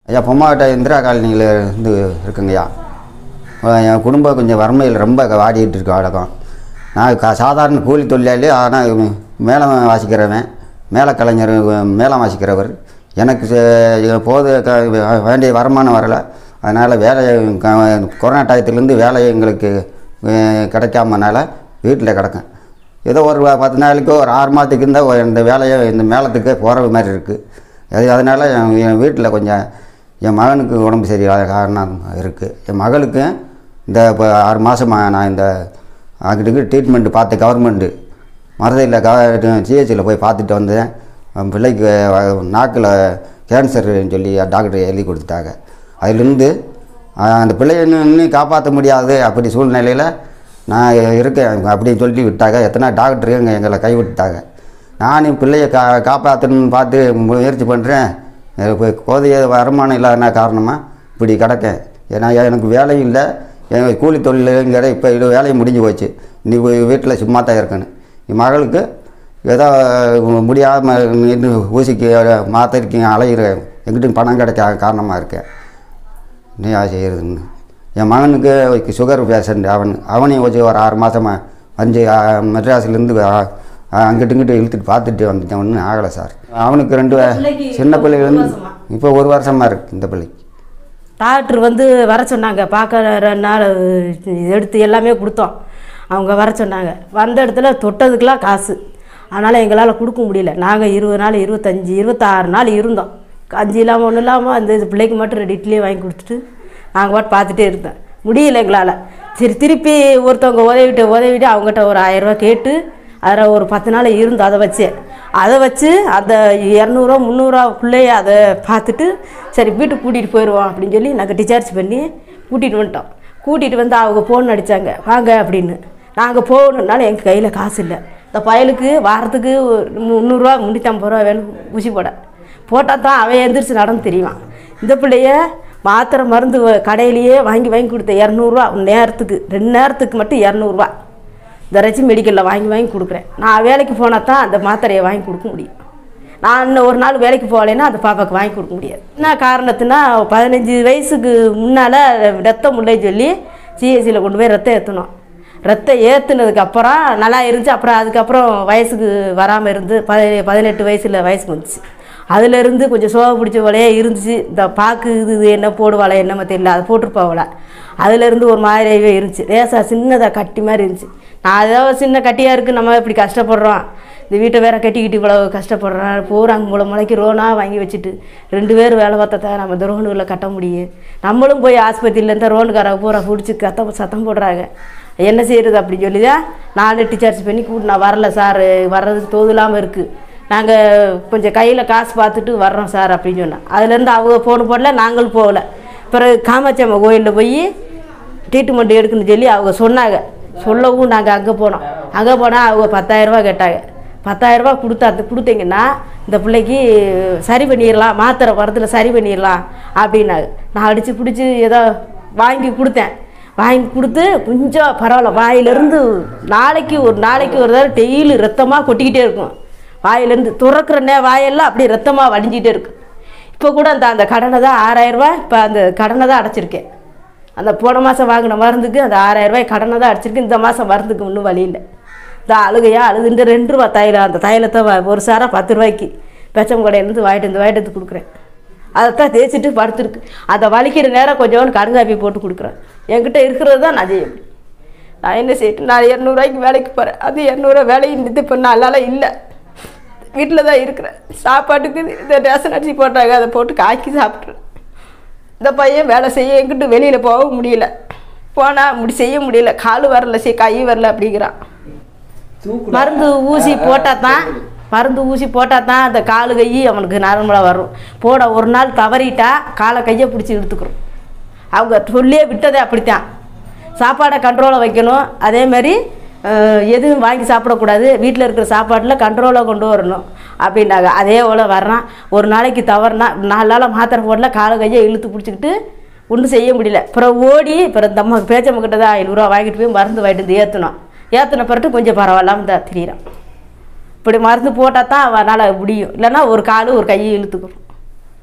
ஐயா பொம்மாவட்ட இந்திரா காலனியில் இருந்து இருக்குங்கய்யா அஹ் என் குடும்பம் கொஞ்சம் வறுமையில் ரொம்ப வாடிட்டு இருக்கு அடக்கம் நான் கா சாதாரண கூலி தொழிலாளி ஆனால் மேளம் வாசிக்கிறவன் மேள கலைஞர் மேளம் வாசிக்கிறவர் எனக்கு சே- போது க- வேண்டிய வருமானம் வரலை அதனால் வேலை க- கொரோனா டயத்துலேருந்து வேலை எங்களுக்கு அஹ், கிடைக்காமனால வீட்டில் கிடக்கேன் ஏதோ ஒரு வ- பத்து நாளைக்கு ஒரு ஆறு மாதத்துக்கு இருந்தால் இந்த வேலையை இந்த மேளத்துக்கு போகிற மாதிரி இருக்குது அது அதனால் என் என் வீட்டில் கொஞ்சம் என் மகனுக்கு உடம்பு சரியில்லாத காரணம் இருக்குது என் மகளுக்கு இந்த இப்போ ஆறு மாதமாக நான் இந்த அங்கிட்டு ட்ரீட்மெண்ட் பார்த்து கவர்மெண்ட்டு மருதையில் க ஜிஹெச்சில் போய் பார்த்துட்டு வந்தேன் அவன் பிள்ளைக்கு நாக்கில் கேன்சர்னு சொல்லி டாக்டர் எழுதி கொடுத்துட்டாங்க அதிலிருந்து அஹ், அந்த பிள்ளையை இன்னும் இன்னும் காப்பாற்ற முடியாது அப்படி சூழ்நிலையில் நான் இருக்கேன் அப்படின்னு சொல்லி விட்டாங்க எத்தனை டாக்டர் எங்க எங்களை கைவிட்டுட்டாங்க நான் என் பிள்ளையை கா காப்பாற்றணும்னு பார்த்து முயற்சி பண்ணுறேன் இப்போ போதிய வருமானம் இல்லாத காரணமாக இப்படி கிடக்கேன் ஏன்னா எனக்கு வேலையும் இல்லை எங்கள் கூலி தொழிலுங்கிற இப்போ இது வேலையும் முடிஞ்சு போச்சு நீ வீட்டில் சும்மா தான் இருக்கணும் என் மகளுக்கு ஏதோ முடியாமல் நின்று ஊசிக்கு மாத்திரைக்கு அலையிறேன் எங்கிட்டும் பணம் கிடைக்க காரணமாக இருக்கேன் நீ செய்கிறதுன்னு என் மகனுக்கு சுகர் பேஷண்ட் அவன் அவனையும் வச்சு ஒரு ஆறு மாதமாக வந்து மெட்ராஸ்லேருந்து அங்கிட்டு இங்கிட்டு இழுத்துட்டு பார்த்துட்டு வந்துட்டேன் ஒன்றும் ஆகலை சார் அவனுக்கு ரெண்டு வ- பிள்ளைக்கு சின்ன ஒரு பிள்ளைலேருந்து வருஷமா? இப்போ ஒரு வருஷமாக இருக்குது இந்த பிள்ளைக்கு டாக்டர் வந்து வர சொன்னாங்க பார்க்க ரெண்டு நாள் எடுத்து எல்லாமே கொடுத்தோம் அவங்க வர சொன்னாங்க வந்த இடத்துல தொட்டதுக்கெலாம் காசு அதனால் எங்களால் கொடுக்க முடியல நாங்கள் இருபது நாள் இருபத்தஞ்சி இருபத்தாறு நாள் இருந்தோம் கஞ்சி இல்லாமல் ஒன்றும் இல்லாமல் அந்த இது பிள்ளைக்கு மட்டும் ரெண்டு இட்லியை வாங்கி கொடுத்துட்டு நாங்கள் பாட்டு பார்த்துட்டே இருந்தோம் முடியல எங்களால் சரி திருப்பி ஒருத்தவங்க உதவிட்டு உதவிட்டு அவங்ககிட்ட ஒரு ஆயிரரூவா கேட்டு அதில் ஒரு பத்து நாள் இருந்தோம் அதை வச்சு அதை வச்சு அந்த இரநூறுவா முந்நூறுவா பிள்ளைய அதை பார்த்துட்டு சரி வீட்டுக்கு கூட்டிகிட்டு போயிடுவோம் அப்படின்னு சொல்லி நாங்கள் டிஸ்சார்ஜ் பண்ணி கூட்டிகிட்டு வந்துட்டோம் கூட்டிகிட்டு வந்து அவங்க ஃபோன் அடித்தாங்க வாங்க அப்படின்னு நாங்கள் போகணுன்னாலும் எங்கள் கையில் காசு இல்லை இந்த பயலுக்கு வாரத்துக்கு ஒரு முந்நூறுரூவா முந்நூற்றம்பது ரூபா வேணும் ஊசி போட போட்டால் தான் அவன் எந்திரிச்சு நடந்து தெரியுவான் இந்த பிள்ளைய மாத்திரை மருந்து வ- கடையிலேயே வாங்கி வாங்கி கொடுத்த இரநூறுவா நேரத்துக்கு ரெண்டு நேரத்துக்கு மட்டும் இரநூறுவா இந்த ரச்சி மெடிக்கலில் வாங்கி வாங்கி கொடுக்குறேன் நான் வேலைக்கு போனால் தான் அந்த மாத்திரையை வாங்கி கொடுக்க முடியும் நான் இன்னும் ஒரு நாள் வேலைக்கு போகலைன்னா அந்த பாப்பாவுக்கு வாங்கி கொடுக்க முடியாது என்ன காரணத்துனா பதினஞ்சு வயசுக்கு முன்னால் ரத்தம் இல்லைன்னு சொல்லி சிஎஸ்சியில் கொண்டு போய் ரத்தம் ஏற்றணும் ரத்தம் ஏற்றுனதுக்கு அப்புறம் நல்லா இருந்துச்சு அப்புறம் அதுக்கப்புறம் வயசுக்கு வராமல் இருந்து பதி பதினெட்டு வயசில் வயசுக்கு வந்துச்சு அதுலேருந்து கொஞ்சம் சோகை பிடிச்ச போலயே இருந்துச்சு இந்த பாக்கு இது இது என்ன போடுவாளே என்னமோ தெரியல அதை போட்டிருப்பாவல அதுலேருந்து ஒரு மாதிரியாகவே இருந்துச்சு லேசாக சின்னதாக கட்டி மாதிரி இருந்துச்சு நான் ஏதோ சின்ன கட்டியாக இருக்குது நம்ம இப்படி கஷ்டப்படுறோம் இந்த வீட்டை வேற கட்டிக்கிட்டு இவ்வளோ கஷ்டப்படுறோம் போகிறாங்க மூளை முளைக்கு ரோனாக வாங்கி வச்சுட்டு ரெண்டு பேர் வேலை பார்த்தா தான் நம்ம இந்த ரோனுகளை கட்ட முடியும் நம்மளும் போய் ஆஸ்பத்திரியில் இருந்தால் ரோனுக்காரங்க பூரா பிடிச்சி கத்த சத்தம் போடுறாங்க என்ன செய்கிறது அப்படின்னு சொல்லி தான் நானே டிஸ்சார்ஜ் பண்ணி கூட்டு நான் வரல சார் வர்றதுக்கு தோதுலாமல் இருக்குது நாங்கள் கொஞ்சம் கையில் காசு பார்த்துட்டு வர்றோம் சார் அப்படின்னு சொன்னேன் அதுலேருந்து அவங்க ஃபோன் போடல நாங்களும் போகல பிறகு காமாட்சி அம்மா கோயிலில் போய் ட்ரீட்மெண்ட் எடுக்கணும்னு சொல்லி அவங்க சொன்னாங்க சொல்லவும் நாங்கள் அங்கே போனோம் அங்கே போனால் அவங்க பத்தாயிரரூபா கேட்டாங்க பத்தாயிரரூபா கொடுத்தா கொடுத்தீங்கன்னா இந்த பிள்ளைக்கு சரி பண்ணிடலாம் மாத்திரை வரத்தில் சரி பண்ணிடலாம் அப்படின்னாங்க நான் அடித்து பிடிச்சி ஏதோ வாங்கி கொடுத்தேன் வாங்கி கொடுத்து கொஞ்சம் பரவாயில்ல வாயிலிருந்து நாளைக்கு ஒரு நாளைக்கு ஒரு தடவை டெய்லி ரத்தமாக கொட்டிக்கிட்டே இருக்கும் வாயிலேருந்து துறக்கிற நே வாயெல்லாம் அப்படியே ரத்தமாக வடிஞ்சிக்கிட்டே இருக்கு இப்போ கூட அந்த அந்த கடனை தான் ஆறாயிரரூபா இப்போ அந்த கடனை தான் அடைச்சிருக்கேன் அந்த போன மாதம் வாங்கின மருந்துக்கு அந்த ஆறாயிரரூபாய் கடனை தான் அடிச்சிருக்கு இந்த மாதம் மருந்துக்கு ஒன்றும் வழி இல்லை இந்த அழுகையா அழுதுண்டு ரெண்டு ரூபா தைலம் அந்த தைலத்தை வ- ஒரு சாரா பத்து ரூபாய்க்கு பெச்சம் கடையிலேருந்து வாங்கிட்டு வந்து வாங்கிட்டு வந்து கொடுக்குறேன் அதைத்தான் தேய்ச்சிட்டு படுத்துருக்கு அதை வலிக்கிற நேரம் கொஞ்சோண்டு கருங்காப்பி போட்டு கொடுக்குறேன் என்கிட்ட இருக்கிறது தான் நான் செய்ய முடியும் நான் என்ன செய்யட்டும் நான் இரநூறுவாய்க்கு வேலைக்கு போகிறேன் அது இரநூறுவா வேலையும் இது பண்ண நல்லால இல்லை வீட்டில் தான் இருக்கிறேன் சாப்பாட்டுக்கு இந்த ரேஷன் அரிசி போட்டாங்க அதை போட்டு காய்ச்சி சாப்பிட்றேன் இந்த பையன் வேலை செய்ய எங்கிட்டு வெளியில் போக முடியல போனால் முடி செய்ய முடியல கால் வரல சரி கை வரல அப்படிங்கிறான் மருந்து ஊசி போட்டால் தான் மருந்து ஊசி போட்டால் தான் அந்த காலு கை அவனுக்கு நார்மலாக வரும் போட ஒரு நாள் தவறிட்டா காலை கையை பிடிச்சி இழுத்துக்கிறோம் அவங்க சொல்லியே விட்டதே அப்படித்தான் சாப்பாடை கண்ட்ரோலாக வைக்கணும் அதே மாதிரி அஹ், எதுவும் வாங்கி சாப்பிடக்கூடாது வீட்டில் இருக்கிற சாப்பாட்டில் கண்ட்ரோலாக கொண்டு வரணும் அப்படின்னாங்க அதே போல் வர்றான் ஒரு நாளைக்கு தவறுனா நாலு நாளாக மாத்திரை போடல காலை கையை இழுத்து பிடிச்சிக்கிட்டு ஒன்றும் செய்ய முடியல அப்புறம் ஓடி அப்புறம் இந்த அம்மா பேச்சம்மக்கிட்ட தான் ஐநூறுரூவா வாங்கிட்டு போய் மருந்து வாங்கிட்டு வந்து ஏற்றணும் ஏற்றின பிறகு கொஞ்சம் பரவாயில்லாமல் தான் திரியிறான் இப்படி மருந்து போட்டால் தான் அவனால் முடியும் இல்லைன்னா ஒரு கால் ஒரு கையை இழுத்துக்கிறோம்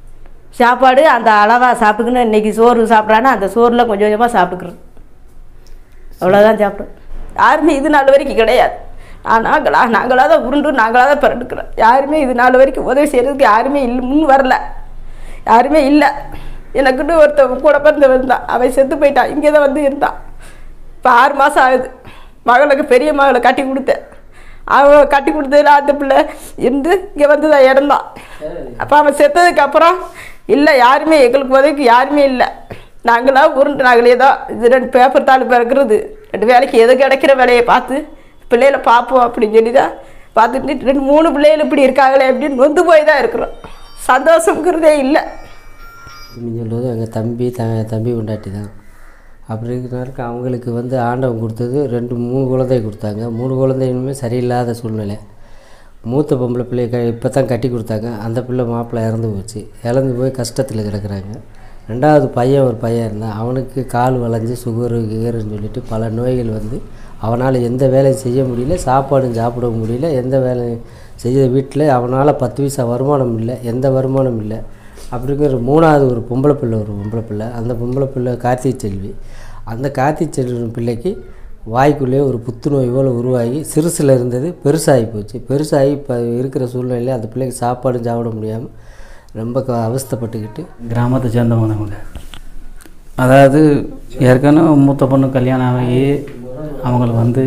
சாப்பாடு அந்த அளவாக சாப்பிட்டுக்குன்னு இன்றைக்கி சோறு சாப்பிட்றான்னா அந்த சோறில் கொஞ்சம் கொஞ்சமாக சாப்பிட்டுக்கிறது அவ்வளோதான் சாப்பிடும் யாருமே இது நாள் வரைக்கும் கிடையாது நான் நாங்களா நாங்களாக தான் உருண்டு நாங்களாக தான் பிறண்டுக்கிறோம் யாருமே இது நாள் வரைக்கும் உதவி செய்கிறதுக்கு யாருமே இல்லை முன் வரல யாருமே இல்லை எனக்குன்னு ஒருத்தன் கூட பிறந்து வந்தான் அவன் செத்து போயிட்டான் இங்கே தான் வந்து இருந்தான் இப்போ ஆறு மாதம் ஆகுது மகளுக்கு பெரிய மகளை கட்டி கொடுத்தேன் அவன் கட்டி கொடுத்ததுல அந்த பிள்ளை இருந்து இங்கே வந்து தான் இறந்தான் அப்போ அவன் செத்ததுக்கு அப்புறம் இல்லை யாருமே எங்களுக்கு உதவிக்கு யாருமே இல்லை நாங்களா உருண்டு நாங்களே தான் இது ரெண்டு பேப்பர் தாள் பிறக்கிறது ரெண்டு வேலைக்கு எது கிடைக்கிற வேலையை பார்த்து பிள்ளைகளை பார்ப்போம் அப்படின்னு சொல்லி தான் பார்த்துட்டு ரெண்டு மூணு பிள்ளைகள் இப்படி இருக்காங்களே அப்படின்னு நொந்து போய் தான் இருக்கிறோம் சந்தோஷங்கிறதே இல்லை அப்படின்னு சொல்லுவது எங்கள் தம்பி த தம்பி கொண்டாட்டி தான் அப்படி இருக்கிறனால அவங்களுக்கு வந்து ஆண்டவன் கொடுத்தது ரெண்டு மூணு குழந்தை கொடுத்தாங்க மூணு குழந்தைகளுமே சரியில்லாத சூழ்நிலை மூத்த பொம்பளை பிள்ளைய க இப்போ தான் கட்டி கொடுத்தாங்க அந்த பிள்ளை மாப்பிள்ளை இறந்து போச்சு இறந்து போய் கஷ்டத்தில் கிடக்குறாங்க ரெண்டாவது பையன் ஒரு பையன் இருந்தான் அவனுக்கு கால் வளைஞ்சு சுகரு கிகருன்னு சொல்லிட்டு பல நோய்கள் வந்து அவனால் எந்த வேலையும் செய்ய முடியல சாப்பாடும் சாப்பிட முடியல எந்த வேலையும் செய்ய வீட்டில் அவனால் பத்து பைசா வருமானம் இல்லை எந்த வருமானம் இல்லை அப்படி இருக்கிற மூணாவது ஒரு பொம்பளை பிள்ளை ஒரு பொம்பளை பிள்ளை அந்த பொம்பளை பிள்ளை கார்த்திகை செல்வி அந்த கார்த்திகை செல்வி பிள்ளைக்கு வாய்க்குள்ளேயே ஒரு புத்துநோய் போல் உருவாகி சிறுசில் இருந்தது பெருசாகி போச்சு பெருசாகி இப்போ இருக்கிற சூழ்நிலையில் அந்த பிள்ளைக்கு சாப்பாடும் சாப்பிட முடியாமல் ரொம்ப க அவஸ்தைப்பட்டுக்கிட்டு கிராமத்தை சேர்ந்தவங்க அவங்க அதாவது ஏற்கனவே மூத்த பொண்ணு கல்யாணம் ஆகி அவங்களுக்கு வந்து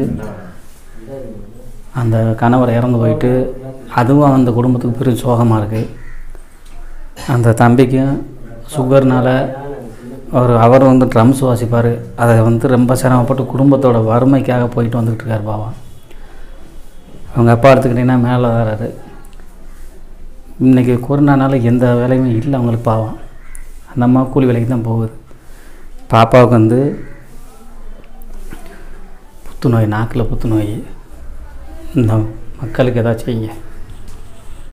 அந்த கணவர் இறந்து போயிட்டு அதுவும் அந்த குடும்பத்துக்கு பெரிய சோகமாக இருக்குது அந்த தம்பிக்கும் சுகர்னால அவர் அவர் வந்து ட்ரம்ஸ் வாசிப்பார் அதை வந்து ரொம்ப சிரமப்பட்டு குடும்பத்தோட வறுமைக்காக போயிட்டு வந்துக்கிட்டு இருக்கார் பாவம் அவங்க அப்பா எடுத்துக்கிட்டிங்கன்னா மேலே வராரு இன்றைக்கி கொரோனானால எந்த வேலையுமே இல்லை அவங்களுக்கு பாவம் அந்த அம்மா கூலி வேலைக்கு தான் போகுது பாப்பாவுக்கு வந்து புத்துநோய் நாக்கில் புத்துநோய் இந்த மக்களுக்கு ஏதாச்சும் செய்யுங்க